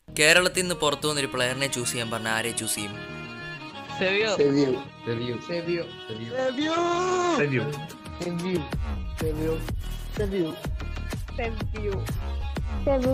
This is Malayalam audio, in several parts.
കേരളത്തിൽ നിന്ന് പുറത്തു വന്നൊരു പ്ലെയറിനെ ചൂസ് ചെയ്യാൻ പറഞ്ഞ ആരെ ചൂസ് ചെയ്യും സെവിയോ സെവിയോ Review. സെവിയോ Review. സെവിയോ Review. സെവിയോ സെവിയോ സെവിയോ സെവിയോ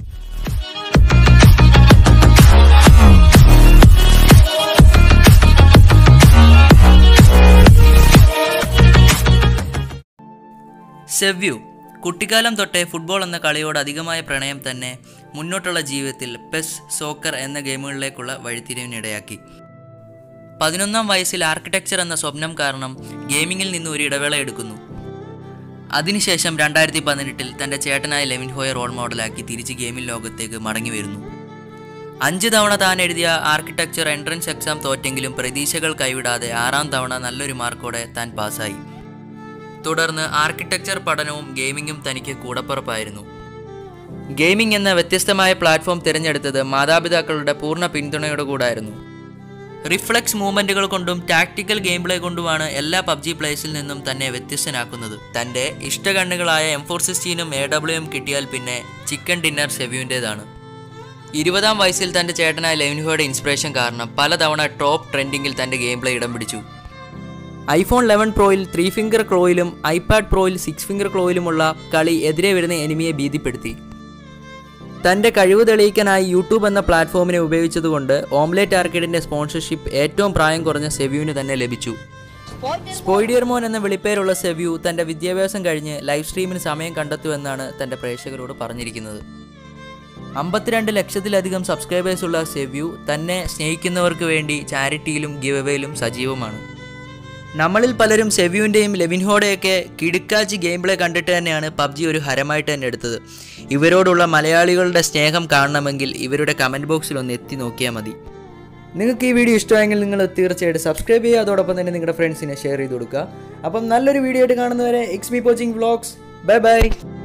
സെവ്യു കുട്ടിക്കാലം തൊട്ടേ ഫുട്ബോൾ എന്ന കളിയോട് അധികമായ പ്രണയം തന്നെ മുന്നോട്ടുള്ള ജീവിതത്തിൽ പെസ് സോക്കർ എന്ന ഗെയിമുകളിലേക്കുള്ള വഴിത്തിരിവിനിടയാക്കി പതിനൊന്നാം വയസ്സിൽ ആർക്കിടെക്ചർ എന്ന സ്വപ്നം കാരണം ഗെയിമിങ്ങിൽ നിന്ന് ഒരു ഇടവേള എടുക്കുന്നു അതിനുശേഷം രണ്ടായിരത്തി പതിനെട്ടിൽ തൻ്റെ ചേട്ടനായ ലെവിൻ ഹോയെ റോൾ മോഡലാക്കി തിരിച്ച് ഗെയിമിംഗ് ലോകത്തേക്ക് മടങ്ങി വരുന്നു അഞ്ച് തവണ താൻ എഴുതിയ ആർക്കിടെക്ചർ എൻട്രൻസ് എക്സാം തോറ്റെങ്കിലും പ്രതീക്ഷകൾ കൈവിടാതെ ആറാം തവണ നല്ലൊരു മാർക്കോടെ താൻ പാസ്സായി തുടർന്ന് ആർക്കിടെക്ചർ പഠനവും ഗെയിമിങ്ങും തനിക്ക് കൂടപ്പുറപ്പായിരുന്നു ഗെയിമിംഗ് എന്ന വ്യത്യസ്തമായ പ്ലാറ്റ്ഫോം തിരഞ്ഞെടുത്തത് മാതാപിതാക്കളുടെ പൂർണ്ണ പിന്തുണയോടെ കൂടായിരുന്നു റിഫ്ലക്സ് മൂവ്മെന്റുകൾ കൊണ്ടും ടാക്ടിക്കൽ ഗെയിം പ്ലേ കൊണ്ടുമാണ് എല്ലാ പബ്ജി പ്ലേസിൽ നിന്നും തന്നെ വ്യത്യസ്തനാക്കുന്നത് തൻ്റെ ഇഷ്ടകണ്ണുകളായ എം ഫോർ സിക്സ്റ്റീനും എ ഡബ്ല്യുയും കിട്ടിയാൽ പിന്നെ ചിക്കൻ ഡിന്നർ സെവ്യുവിൻ്റേതാണ് ഇരുപതാം വയസ്സിൽ തൻ്റെ ചേട്ടനായ ലെവിൻഹോയുടെ ഇൻസ്പിറേഷൻ കാരണം പലതവണ ടോപ്പ് ട്രെൻഡിങ്ങിൽ തൻ്റെ ഗെയിം പ്ലേ ഇടം പിടിച്ചു ഐഫോൺ ലെവൻ പ്രോയിൽ ത്രീ ഫിംഗർ ക്ലോയിലും ഐപാഡ് പ്രോയിൽ സിക്സ് ഫിംഗർ ക്ലോയിലുമുള്ള കളി എതിരെ വരുന്ന എനിമിയെ ഭീതിപ്പെടുത്തി തൻ്റെ കഴിവ് തെളിയിക്കാനായി യൂട്യൂബ് എന്ന പ്ലാറ്റ്ഫോമിനെ ഉപയോഗിച്ചതുകൊണ്ട് ഓംലേറ്റ് ആർക്കേഡിൻ്റെ സ്പോൺസർഷിപ്പ് ഏറ്റവും പ്രായം കുറഞ്ഞ സെവ്യുവിന് തന്നെ ലഭിച്ചു സ്പോയിഡിയർമോൻ എന്ന വിളിപ്പേരുള്ള സെവ്യു തൻ്റെ വിദ്യാഭ്യാസം കഴിഞ്ഞ് ലൈവ് സ്ട്രീമിന് സമയം കണ്ടെത്തുമെന്നാണ് തൻ്റെ പ്രേക്ഷകരോട് പറഞ്ഞിരിക്കുന്നത് അമ്പത്തിരണ്ട് ലക്ഷത്തിലധികം സബ്സ്ക്രൈബേഴ്സ് ഉള്ള സെവ്യു തന്നെ സ്നേഹിക്കുന്നവർക്ക് വേണ്ടി ചാരിറ്റിയിലും ഗിവവേയിലും സജീവമാണ് നമ്മളിൽ പലരും സെവ്യുവിൻ്റെയും ലെവിൻഹോടെയൊക്കെ കിടുക്കാച്ചി ഗെയിം പ്ലേ കണ്ടിട്ട് തന്നെയാണ് പബ്ജി ഒരു ഹരമായിട്ട് തന്നെ എടുത്തത് ഇവരോടുള്ള മലയാളികളുടെ സ്നേഹം കാണണമെങ്കിൽ ഇവരുടെ കമൻറ്റ് ബോക്സിൽ ഒന്ന് എത്തി നോക്കിയാൽ മതി നിങ്ങൾക്ക് ഈ വീഡിയോ ഇഷ്ടമായെങ്കിൽ നിങ്ങൾ തീർച്ചയായിട്ടും സബ്സ്ക്രൈബ് ചെയ്യുക അതോടൊപ്പം തന്നെ നിങ്ങളുടെ ഫ്രണ്ട്സിനെ ഷെയർ ചെയ്ത് കൊടുക്കുക അപ്പം നല്ലൊരു വീഡിയോ ആയിട്ട് കാണുന്നവരെ X me coaching vlogs bye by